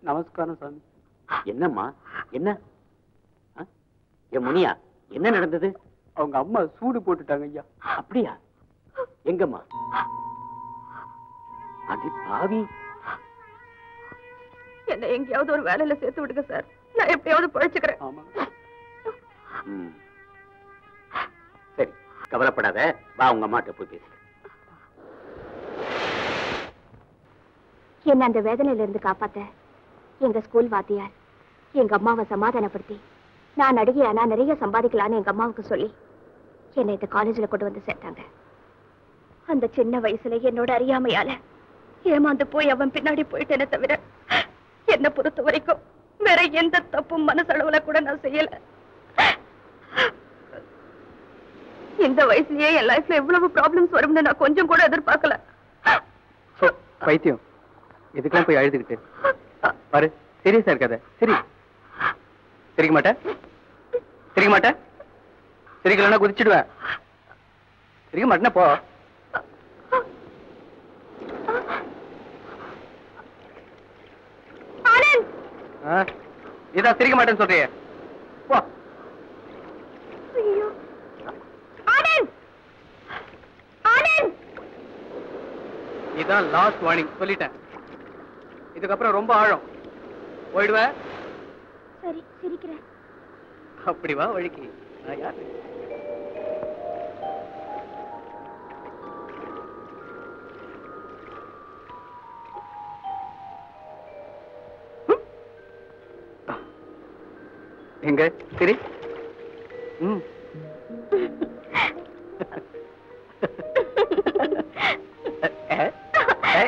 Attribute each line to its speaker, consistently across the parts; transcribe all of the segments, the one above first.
Speaker 1: நமஸ்காரம் சாமி
Speaker 2: என்னம்மா என்ன ஆ? என் முனியா என்ன நடந்தது
Speaker 1: அவங்க அம்மா சூடு போட்டுட்டாங்க ஐயா
Speaker 2: அப்படியா எங்கம்மா அடி பாவி
Speaker 3: என்ன எங்கேயாவது ஒரு வேலையில சேர்த்து விடுங்க சார் நான் எப்படியாவது பழிச்சுக்கிறேன்
Speaker 1: ஆமாங்க
Speaker 2: ம். சரி கவலைப்படாத வா உங்க அம்மாட்ட போய் பேசு
Speaker 4: என்ன அந்த வேதனையில இருந்து காப்பாத்த எங்க ஸ்கூல் வாத்தியார் எங்க அம்மாவை சமாதானப்படுத்தி நான் நடிகையானா நிறைய சம்பாதிக்கலான்னு எங்க அம்மாவுக்கு சொல்லி என்னை இந்த காலேஜ்ல கொண்டு வந்து சேர்த்தாங்க அந்த சின்ன வயசுல என்னோட அறியாமையால ஏமாந்து போய் அவன் பின்னாடி போயிட்டேனே தவிர என்ன பொறுத்த வரைக்கும் வேற எந்த தப்பும் மனசளவுல கூட நான் செய்யல இந்த வயசுலயே என் லைஃப்ல எவ்வளவு ப்ராப்ளம்ஸ் வரும்னு நான் கொஞ்சம் கூட எதிர்பார்க்கல
Speaker 1: பைத்தியம் இதுக்கெல்லாம் போய் அழுதுகிட்டு பாரு சீரியஸா இருக்காத சரி சிரிக்க மாட்டேன் சிரிக்க மாட்டேன் சிரிக்கலன்னா குதிச்சிடுவேன் சிரிக்க மாட்டேன்னா போ
Speaker 4: ஆனந்த்
Speaker 1: ஆ? இதான் சிரிக்க மாட்டேன்னு சொல்றியே போ
Speaker 4: ஐயோ ஆனந்த் ஆனந்த்
Speaker 1: இதான் லாஸ்ட் வார்னிங் சொல்லிட்டேன் இதுக்கப்புறம் ரொம்ப ஆழம் போயிடுவேன்
Speaker 4: சரி சிரிக்கிறேன்
Speaker 1: அப்படி வா வழிக்கு நான் யாரு எங்க சரி ம் Eh? Eh?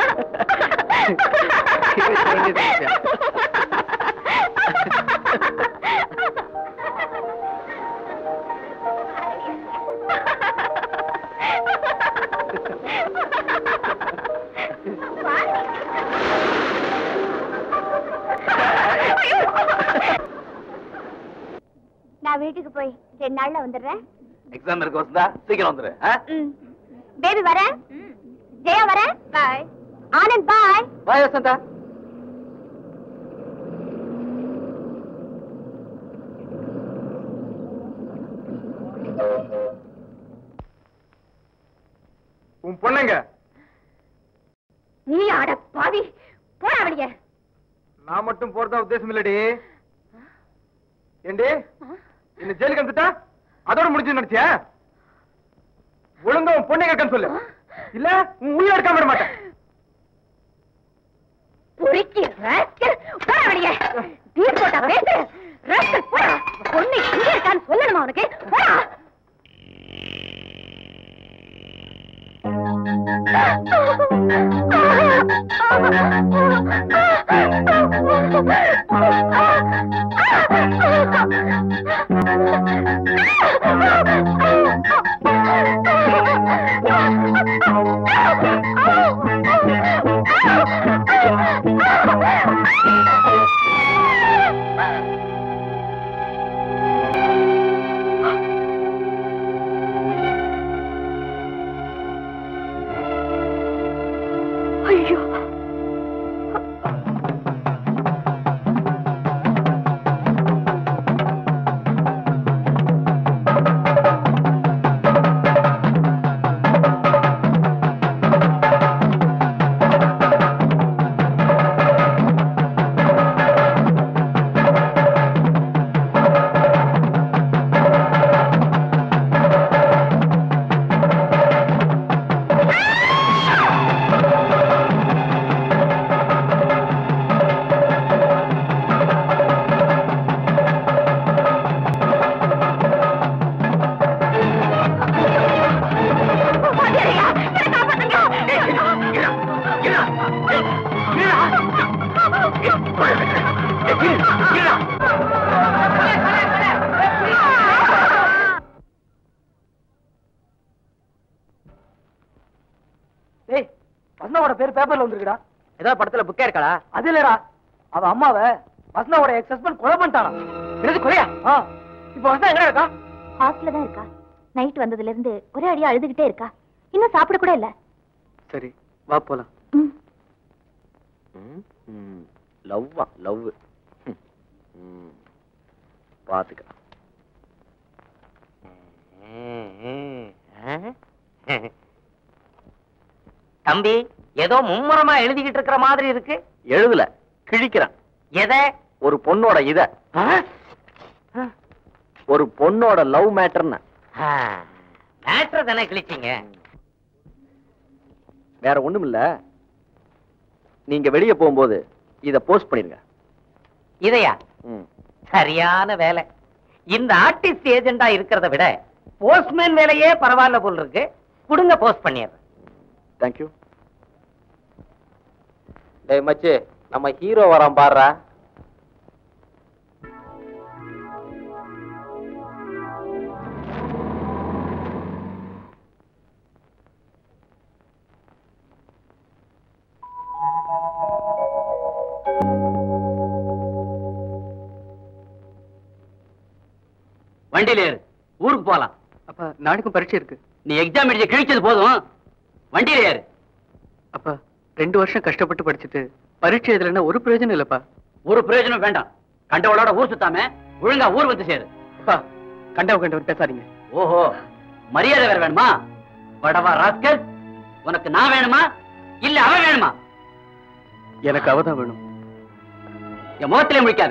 Speaker 4: நான் வீட்டுக்கு போய் ரெண்டு நாள்ல வந்துடுறேன்
Speaker 2: எக்ஸாம் இருக்கு வசந்தா சீக்கிரம் வந்துரு ஆ?
Speaker 4: பேபி வரேன் ஜெயா வரேன் பாய் ஆனந்த் பாய்
Speaker 1: பாய் வசந்தா உன் பொண்ணுங்க
Speaker 4: நீ ஆட பாவி போடா வெளியே
Speaker 1: நான் மட்டும் போறதா உத்தேசம் இல்லடி ஏண்டி இந்த ஜெயிலுக்கு வந்துட்டா அதோட முடிஞ்சு நினைச்சியா ஒழுங்கா உன் பொண்ணை கேட்கன்னு சொல்லு இல்ல உன் உயிர் எடுக்காம விட மாட்டேன்
Speaker 4: பொறுக்கி ராஸ்கல் போடா வெளியே டீர் போட்டா பேசு ராஸ்கல் போடா பொண்ணு இங்க இருக்கான்னு சொல்லணுமா உனக்கு போடா ஐயோ
Speaker 1: ஏய் வசந்தாவோட பேர் பேப்பர்ல வந்திருக்குடா ஏதாவது படத்துல புக்கே இருக்காடா அது இல்லடா அவ அம்மாவ வசந்தாவோட எக்ஸ் ஹஸ்பண்ட் கொலை பண்ணிட்டானா என்னது கொலையா ஆ இப்போ வசந்தா எங்க இருக்கா
Speaker 4: ஹாஸ்டல்ல தான் இருக்கா நைட் வந்ததுல இருந்து ஒரே அடியா அழுதுகிட்டே இருக்கா இன்னும் சாப்பிட கூட இல்ல
Speaker 1: சரி வா போலாம்
Speaker 4: ம்.
Speaker 2: ம், ம்.
Speaker 1: லவ்வா லவ் பாத்துக்க
Speaker 5: தம்பி ஏதோ மும்முரமா எழுதிக்கிட்டு இருக்கிற மாதிரி இருக்கு
Speaker 1: எழுதல கிழிக்கிறான்
Speaker 5: எதை
Speaker 1: ஒரு பொண்ணோட இத ஒரு பொண்ணோட லவ் மேட்டர்னு
Speaker 5: மேட்ரு தானே கிழிச்சிங்க
Speaker 1: வேற ஒண்ணும் இல்ல நீங்க வெளிய போகும்போது இத போஸ்ட் பண்ணிருங்க
Speaker 5: இதையா
Speaker 1: ம்.
Speaker 5: சரியான வேலை இந்த ஆர்டிஸ்ட் ஏஜெண்டா இருக்கிறத விட போஸ்ட்மேன் வேலையே பரவாயில்ல போல் இருக்கு கொடுங்க போஸ்ட் பண்ணிடுறேன்
Speaker 1: தேங்க்யூ டேய் மச்சி நம்ம ஹீரோ வரான் பாடுறா
Speaker 2: வண்டியில ஏறு ஊருக்கு போலாம்
Speaker 6: அப்பா நாளைக்கும் பரீட்சை இருக்கு
Speaker 2: நீ எக்ஸாம் எழுதி கிழிச்சது போதும் வண்டியில ஏறு
Speaker 6: அப்பா ரெண்டு வருஷம் கஷ்டப்பட்டு படிச்சுட்டு பரீட்சை எழுதலைன்னா ஒரு பிரயோஜனம் இல்லப்பா
Speaker 2: ஒரு பிரயோஜனம் வேண்டாம் கண்டவளோட ஊர் சுத்தாம ஒழுங்கா ஊர் வந்து சேரு
Speaker 6: அப்பா கண்டவ கண்டவர் பேசாதீங்க
Speaker 2: ஓஹோ மரியாதை வேற வேணுமா படவா ராஸ்கல் உனக்கு நான் வேணுமா இல்ல அவன் வேணுமா
Speaker 6: எனக்கு அவதான் வேணும்
Speaker 2: என் முகத்திலே முடிக்காத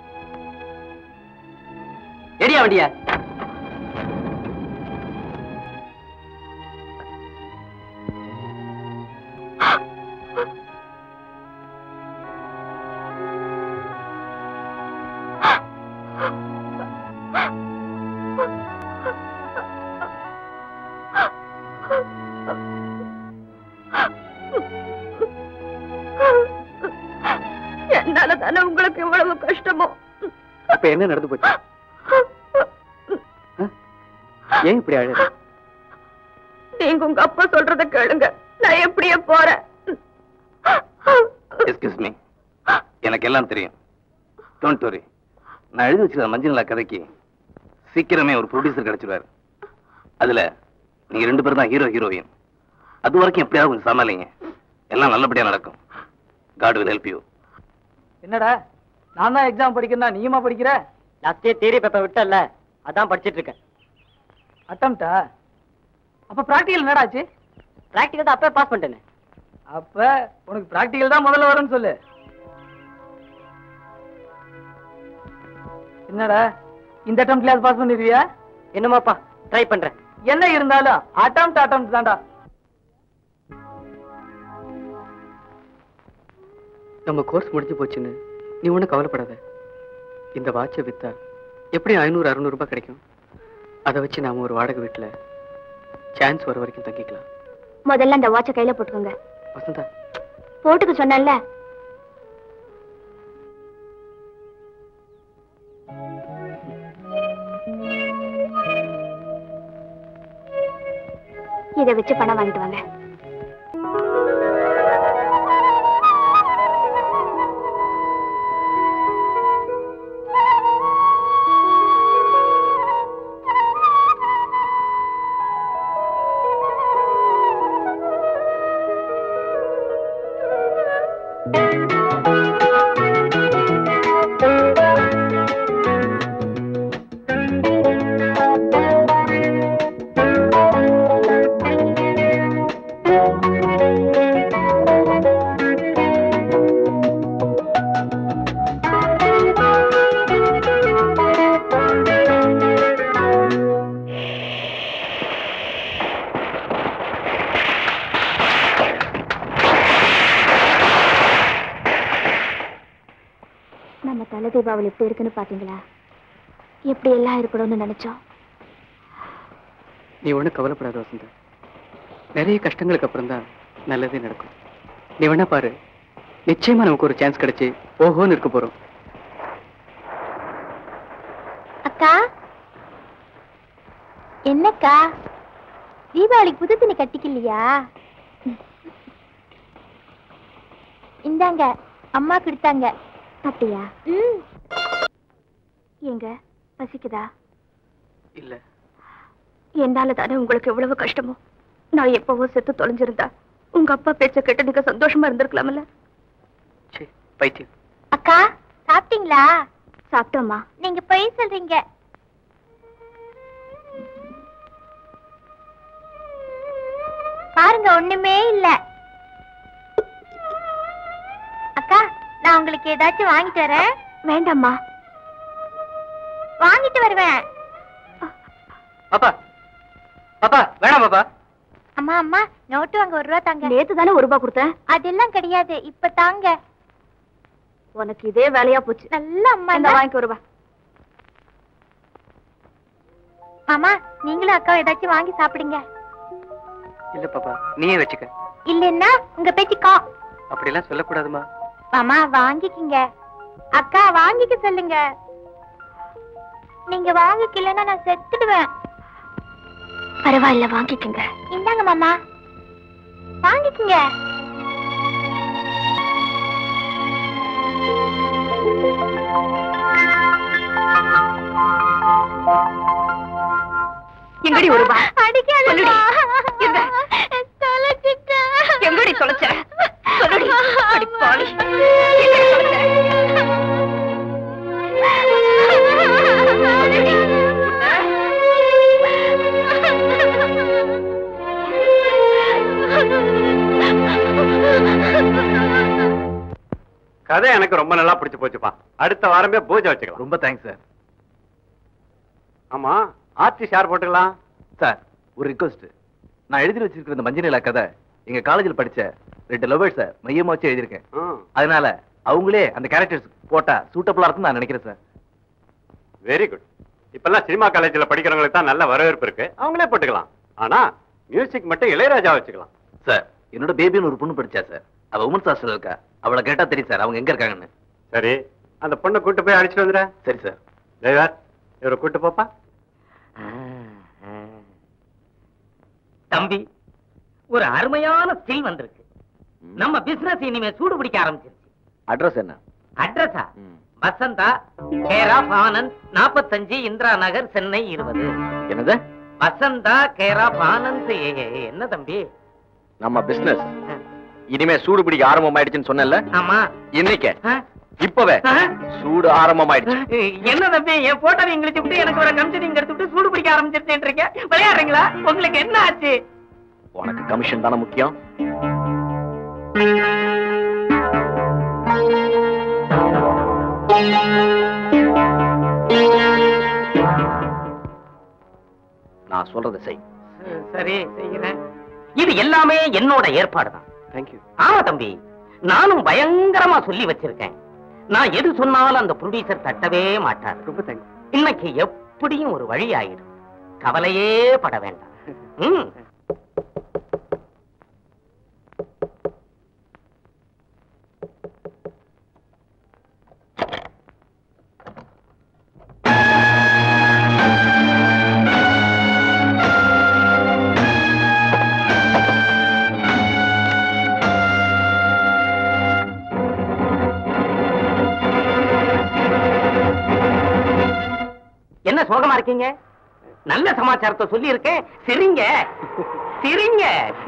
Speaker 2: எரியா வண்டிய
Speaker 3: என்னால தானே உங்களுக்கு இவ்வளவு கஷ்டமோ
Speaker 6: இப்ப என்ன நடந்து போச்சு ஆ? ஏன் இப்படி அழகு
Speaker 3: நீங்க உங்க அப்பா சொல்றத கேளுங்க நான் எப்படியே போறேன்
Speaker 2: எஸ்கியூஸ் மீ எனக்கு எல்லாம் தெரியும் டோன்ட் வரி நான் எழுதி வச்சிருக்க மஞ்சள் நிலா கதைக்கு சீக்கிரமே ஒரு ப்ரொடியூசர் கிடைச்சிருவாரு அதுல நீங்க ரெண்டு பேரும் தான் ஹீரோ ஹீரோயின் அது வரைக்கும் எப்படியாவது கொஞ்சம் சமாளிங்க எல்லாம் நல்லபடியா நடக்கும் காட் will help you
Speaker 1: என்னடா நான் தான் எக்ஸாம் படிக்கிறேன்னா நீயுமா படிக்கிற
Speaker 5: லாஸ்டே தேரி பேப்பர் விட்டல அதான் படிச்சிட்டு இருக்கேன்
Speaker 1: அட்டம்டா அப்ப பிராக்டிகல் என்னடா ஆச்சு
Speaker 5: பிராக்டிகல் தான் அப்பவே பாஸ் பண்ணிட்டேனே
Speaker 1: அப்ப உனக்கு பிராக்டிகல் தான் முதல்ல வரும்னு சொல்லு என்னடா இந்த அட்டம்ப்ட்ல பாஸ் பண்ணிருவியா
Speaker 5: என்னமாப்பா ட்ரை பண்றேன்
Speaker 1: என்ன இருந்தாலும் அட்டம்ப்ட் அட்டம்ப்ட் தான்டா
Speaker 6: நம்ம கோர்ஸ் முடிஞ்சு போச்சுன்னு நீ ஒன்றும் கவலைப்படாத இந்த வாட்சை வித்தா எப்படி ஐநூறு அறுநூறு ரூபாய் கிடைக்கும் அதை வச்சு நாம ஒரு வாடகை வீட்டுல சான்ஸ் வர வரைக்கும் தங்கிக்கலாம்
Speaker 4: முதல்ல அந்த வாட்சை கையில போட்டுக்கோங்க
Speaker 6: வசந்தா
Speaker 4: போட்டுக்க சொன்னேன்ல இதை வச்சு பணம் வாங்கிட்டு வாங்க நம்ம தலை தீபாவளி எப்படி இருக்குன்னு பாத்தீங்களா எப்படி எல்லாம் இருக்கணும்னு நினைச்சோம்
Speaker 6: நீ ஒன்றும் கவலைப்படாத வசந்தா நிறைய கஷ்டங்களுக்கு அப்புறம் தான் நல்லதே நடக்கும் நீ வேணா பாரு நிச்சயமா நமக்கு ஒரு சான்ஸ் கிடைச்சு ஓஹோன்னு இருக்க போறோம்
Speaker 4: அக்கா என்னக்கா தீபாவளிக்கு புது துணி கட்டிக்கலையா இந்தாங்க அம்மா கொடுத்தாங்க அப்படியா ம் எங்க பசிக்குதா
Speaker 6: இல்ல
Speaker 3: என்னால தானே உங்களுக்கு எவ்வளவு கஷ்டமோ நான் எப்பவோ செத்து தொலைஞ்சிருந்தா உங்க அப்பா பேச்ச கேட்டு நீங்க சந்தோஷமா இருந்திருக்கலாம்ல
Speaker 6: சே பைத்தியம்
Speaker 4: அக்கா சாப்பிட்டீங்களா சாப்பிட்டோம்மா நீங்க பொய் சொல்றீங்க பாருங்க ஒண்ணுமே இல்ல அக்கா நான் உங்களுக்கு ஏதாச்சும் வாங்கிட்டு வரேன் வேண்டாம்மா வாங்கிட்டு வருவேன்
Speaker 6: பாப்பா பாப்பா வேணாம் பாப்பா
Speaker 4: அம்மா அம்மா நோட்டு வாங்க ஒரு ரூபா தாங்க நேத்து தானே ஒரு ரூபா கொடுத்தேன் அதெல்லாம் கிடையாது இப்ப தாங்க உனக்கு இதே வேலையா போச்சு நல்ல அம்மா வாங்கிக்க ஒரு ரூபா மாமா நீங்களும் அக்கா ஏதாச்சும் வாங்கி சாப்பிடுங்க
Speaker 6: இல்ல பாப்பா நீயே வச்சுக்க
Speaker 4: இல்லன்னா உங்க பேச்சுக்கா
Speaker 6: அப்படிலாம் சொல்லக்கூடாதுமா
Speaker 4: மாமா வாங்கிக்கிங்க அக்கா வாங்கிக்க சொல்லுங்க நீங்க வாங்கிக்கலன்னா நான் செத்துடுவேன் பரவாயில்ல வாங்கிக்கங்க இந்தாங்க மாமா வாங்கிக்கங்க
Speaker 3: எங்கடி ஒரு ரூபா?
Speaker 4: அடிக்காதம்மா.
Speaker 3: எங்க?
Speaker 4: தொலைச்சிட்டேன்.
Speaker 3: எங்கடி தொலைச்ச? சொல்லுடி. அடி பாவி. எங்கடி தொலைச்ச?
Speaker 7: கதை எனக்கு ரொம்ப நல்லா பிடிச்சு போச்சுப்பா அடுத்த வாரமே பூஜை வச்சுக்கலாம்
Speaker 2: ரொம்ப தேங்க்ஸ் சார்
Speaker 7: ஆமா ஆர்டி ஷேர் போட்டுக்கலாம்
Speaker 2: சார் ஒரு ரிக்வஸ்ட் நான் எழுதி வச்சிருக்கிற இந்த மஞ்சள் நிலா கதை எங்க காலேஜில் படிச்ச ரெண்டு லவர்ஸ மையமா வச்சு எழுதியிருக்கேன் அதனால அவங்களே அந்த கேரக்டர்ஸ் போட்டா சூட்டபிளா இருக்கும்னு நான் நினைக்கிறேன் சார்
Speaker 7: வெரி குட் இப்பெல்லாம் சினிமா காலேஜ்ல படிக்கிறவங்களுக்கு தான் நல்ல வரவேற்பு இருக்கு அவங்களே போட்டுக்கலாம் ஆனா மியூசிக் மட்டும் இளையராஜா வச்சுக்கலாம்
Speaker 2: சார் என்னோட பேபின்னு ஒரு பொண்ணு படிச்சா சார் அவ உமன்ஸ் ஹாஸ்டல் இருக்கா அவளை கேட்டா தெரியும் சார் அவங்க எங்க இருக்காங்கன்னு
Speaker 7: சரி அந்த பொண்ணை கூட்டு போய் அடிச்சுட்டு வந்துடுற
Speaker 2: சரி சார்
Speaker 7: டிரைவர் இவரை கூட்டு போப்பா
Speaker 5: தம்பி ஒரு அருமையான ஸ்கில் வந்திருக்கு நம்ம பிசினஸ் இனிமே சூடு பிடிக்க ஆரம்பிச்சிருச்சு
Speaker 2: அட்ரஸ் என்ன
Speaker 5: அட்ரஸா வசந்தா கேர் ஆஃப் ஆனந்த் நாற்பத்தஞ்சு இந்திரா நகர் சென்னை இருபது
Speaker 2: என்னது
Speaker 5: வசந்தா கேர் ஆஃப் ஆனந்த் ஏ, ஏ, ஏ, என்ன தம்பி
Speaker 2: நம்ம பிசினஸ் இனிமே சூடு பிடிக்க ஆரம்பமாயிடுச்சுன்னு சொன்னேன்ல
Speaker 5: ஆமா
Speaker 2: இன்னைக்கு
Speaker 5: ஆ?
Speaker 2: இப்பவே
Speaker 5: ஆ?
Speaker 2: சூடு ஆரம்பமாயிடுச்சு
Speaker 5: என்ன தம்பி என் போட்டோவை எங்களுக்கு விட்டு எனக்கு ஒரு கமிஷன் நீங்க எடுத்துட்டு சூடு பிடிக்க ஆரம்பிச்சிருச்சேன்றீங்க விளையாடுறீங்களா உங்களுக்கு என்ன ஆச்சு
Speaker 2: உனக்கு கமிஷன் தானே முக்கியம் நான் சொல்றதை செய்
Speaker 5: சரி செய்கிறேன் இது எல்லாமே என்னோட ஏற்பாடு தான்
Speaker 6: தேங்க்யூ
Speaker 5: ஆமா தம்பி நானும் பயங்கரமா சொல்லி வச்சிருக்கேன் நான் எது சொன்னாலும் அந்த ப்ரொடியூசர் தட்டவே மாட்டார்
Speaker 6: ரொம்ப தேங்க்ஸ்
Speaker 5: இன்னைக்கு எப்படியும் ஒரு வழி ஆயிடும் கவலையே பட வேண்டாம் ம். என்ன சோகமா இருக்கீங்க நல்ல சமாச்சாரத்தை சொல்லி இருக்கேன் சிரிங்க சிரிங்க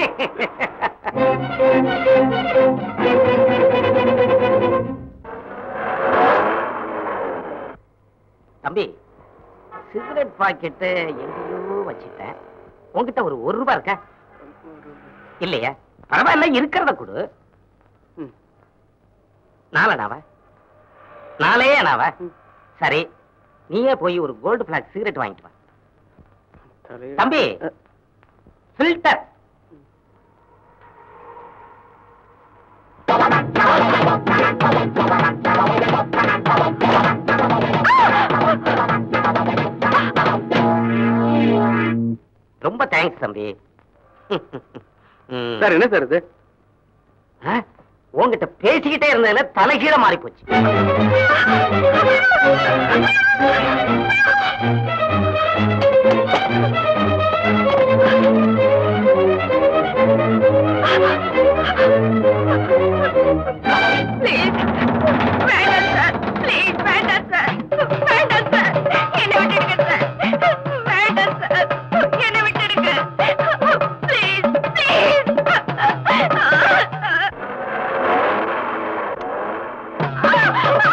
Speaker 5: தம்பி சிகரெட் பாக்கெட்டு எங்கேயோ வச்சுட்டேன் உன்கிட்ட ஒரு ஒரு ரூபாய் இருக்கா இல்லையா பரவாயில்ல இருக்கிறத கொடு
Speaker 6: ம்.
Speaker 5: நாலனாவ நாளே அனாவ சரி நீயே போய் ஒரு கோல்டு பிளாக் சிகரெட் வாங்கிட்டு வா தம்பி ஃபில்டர் ரொம்ப தேங்க்ஸ் தம்பி ம்.
Speaker 6: சார் என்ன சார் இது
Speaker 5: ஆ? உன்கிட்ட பேசிக்கிட்டே இருந்ததுல தலைகீழ மாறி போச்சு
Speaker 3: ப்ளீஸ் வேண்டாம் சார் ப்ளீஸ் வேண்டாம் சார் வேண்டாம் சார் என்னை விட்டுடுங்க சார் வேண்டாம் சார் என்னை விட்டுடுங்க ப்ளீஸ் ப்ளீஸ்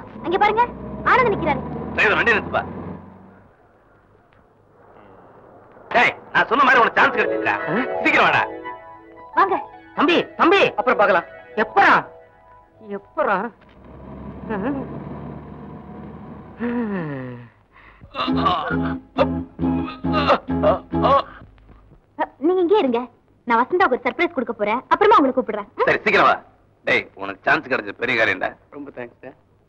Speaker 4: அங்க பாருங்க ஆனந்த் நிக்கிறாரு
Speaker 2: டிரைவர் வண்டி நிறுத்துப்பா டேய் நான் சொன்ன மாதிரி உனக்கு சான்ஸ் கிடைச்சிச்சுடா சீக்கிரம் வாடா
Speaker 4: வாங்க
Speaker 5: தம்பி தம்பி
Speaker 6: அப்புறம் பார்க்கலாம்
Speaker 5: எப்பரா எப்பரா
Speaker 4: அ, நீங்க இங்கே இருங்க நான் வசந்தாவுக்கு ஒரு சர்ப்ரைஸ் கொடுக்க போறேன் அப்புறமா உங்களை கூப்பிடுறேன் ம்?
Speaker 2: சரி சீக்கிரம் வா டேய் உனக்கு சான்ஸ் கிடைச்ச பெரிய காரியம்டா
Speaker 6: ரொம்ப தேங்க்ஸ்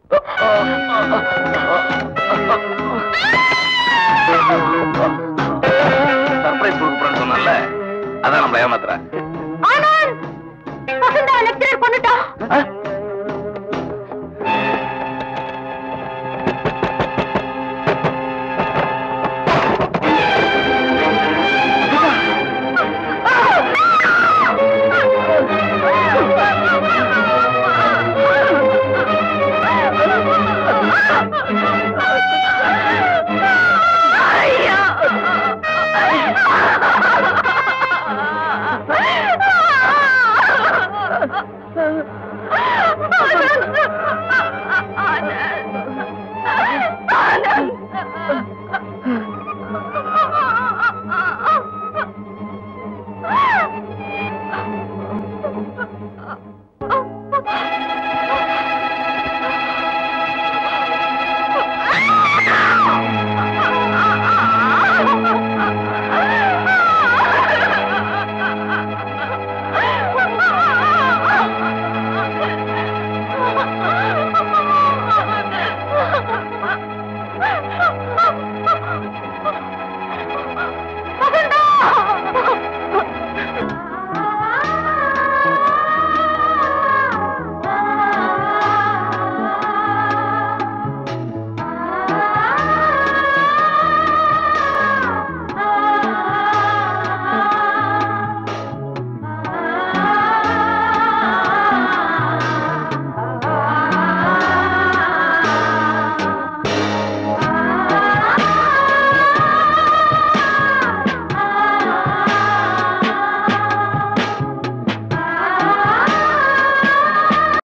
Speaker 2: சர்ப்ரைஸ் கொடுக்க போறேன்னு சொன்னல அதான் நம்மள ஏமாத்துறா
Speaker 4: ஆனந்த் வசந்தாவை லெக்சரர் கொண்டுட்டான்